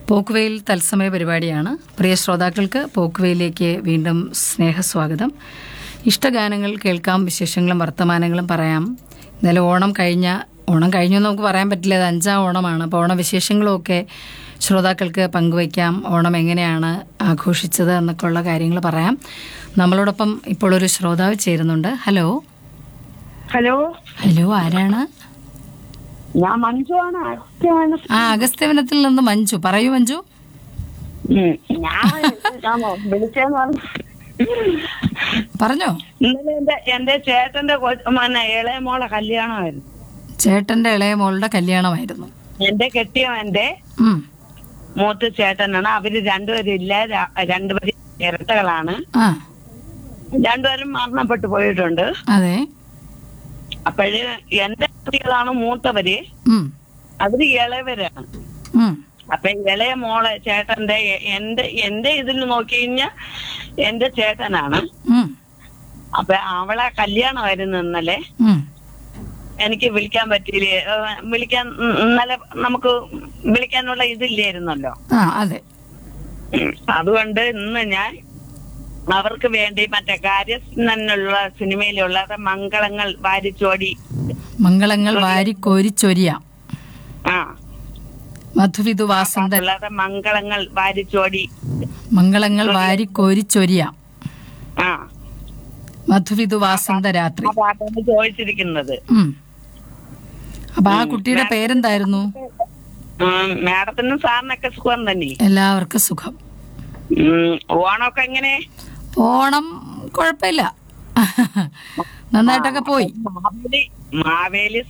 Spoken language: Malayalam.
പോക്കുവെയിൽ തത്സമയ പരിപാടിയാണ് പ്രിയ ശ്രോതാക്കൾക്ക് പോക്കുവെയിലേക്ക് വീണ്ടും സ്നേഹസ്വാഗതം ഇഷ്ടഗാനങ്ങൾ കേൾക്കാം വിശേഷങ്ങളും വർത്തമാനങ്ങളും പറയാം ഇന്നലെ ഓണം കഴിഞ്ഞ ഓണം കഴിഞ്ഞു എന്ന് നമുക്ക് പറയാൻ പറ്റില്ല ഇത് അഞ്ചാം ഓണമാണ് അപ്പോൾ ഓണവിശേഷങ്ങളും ഒക്കെ ശ്രോതാക്കൾക്ക് പങ്കുവയ്ക്കാം ഓണം എങ്ങനെയാണ് ആഘോഷിച്ചത് എന്നൊക്കെ ഉള്ള കാര്യങ്ങൾ പറയാം നമ്മളോടൊപ്പം ഇപ്പോൾ ഒരു ശ്രോതാവ് ചേരുന്നുണ്ട് ഹലോ ഹലോ ഹലോ ആരാണ് ഞാൻ മഞ്ജുവാണ് അച്ഛനാണ് ആ അഗസ്ത്യവനത്തിൽ നിന്ന് മഞ്ജു പറയൂ മഞ്ജു ഉം. ഞാൻ ഞാൻ വിളിച്ചെന്ന് പറഞ്ഞു പറഞ്ഞോ ഇന്നലെ എന്റെ എന്റെ ചേട്ടന്റെ കൊ- മന്നെ ഇളയ മോളെ കല്യാണമായിരുന്നു ചേട്ടന്റെ ഇളയ മോളുടെ കല്യാണമായിരുന്നു എന്റെ കെട്ടിയവന്റെ ഉം. മൂത്ത ചേട്ടനാണ് അവര് രണ്ടുപേരും ഇല്ല ര- രണ്ടുപേരും ഇരട്ടകളാണ് ആ രണ്ടുപേരും മരണപ്പെട്ടു പോയിട്ടുണ്ട് അതെ അപ്പോഴ് എന്റെ കുട്ടികളാണ് മൂത്തവര് ഉം. അവര് ഇളയവരാണ് ഉം. അപ്പൊ ഇളയ മോളെ ചേട്ടന്റെ എ- എന്റെ എന്റെ ഇതിൽ നോക്കി കഴിഞ്ഞാ എന്റെ ചേട്ടനാണ് ഉം. അപ്പൊ അവളെ കല്യാണമായിരുന്നു ഇന്നലെ ഉം. എനിക്ക് വിളിക്കാൻ പറ്റിയില്ലേ ഏഹ് വിളിക്കാൻ ഉം, ഇന്നലെ നമുക്ക് വിളിക്കാനുള്ള ഇതില്ലായിരുന്നല്ലോ ആ അതെ ഉം. അതുകൊണ്ട് ഇന്ന് ഞാൻ അവർക്ക് വേണ്ടി മറ്റേ കാര്യസ്ഥനുള്ള സിനിമയിലുള്ള മംഗളങ്ങൾ വാരിച്ചോടി മംഗളങ്ങൾ വാരിക്കോരി ചൊരിയാം ആ മധുവിധു വാസന്ത ഉള്ളത് മംഗളങ്ങൾ വാരിച്ചോടി മംഗളങ്ങൾ വാരിക്കോരി ചൊരിയാം ആ മധുവിധു വാസന്ത രാത്രി ആ പാട്ടാണ് ചോദിച്ചിരിക്കുന്നത് ഉം. അപ്പൊ ആ കുട്ടിയുടെ പേരെന്തായിരുന്നു ഉം, മാഡത്തിനും സാറിനൊക്കെ സുഖം തന്നെ എല്ലാവർക്കും സുഖം ഉം, ഓണമൊക്കെ എങ്ങനെ ഓണം കുഴപ്പമില്ല നന്നായിട്ടൊക്കെ പോയി മാവേലി മാവേലി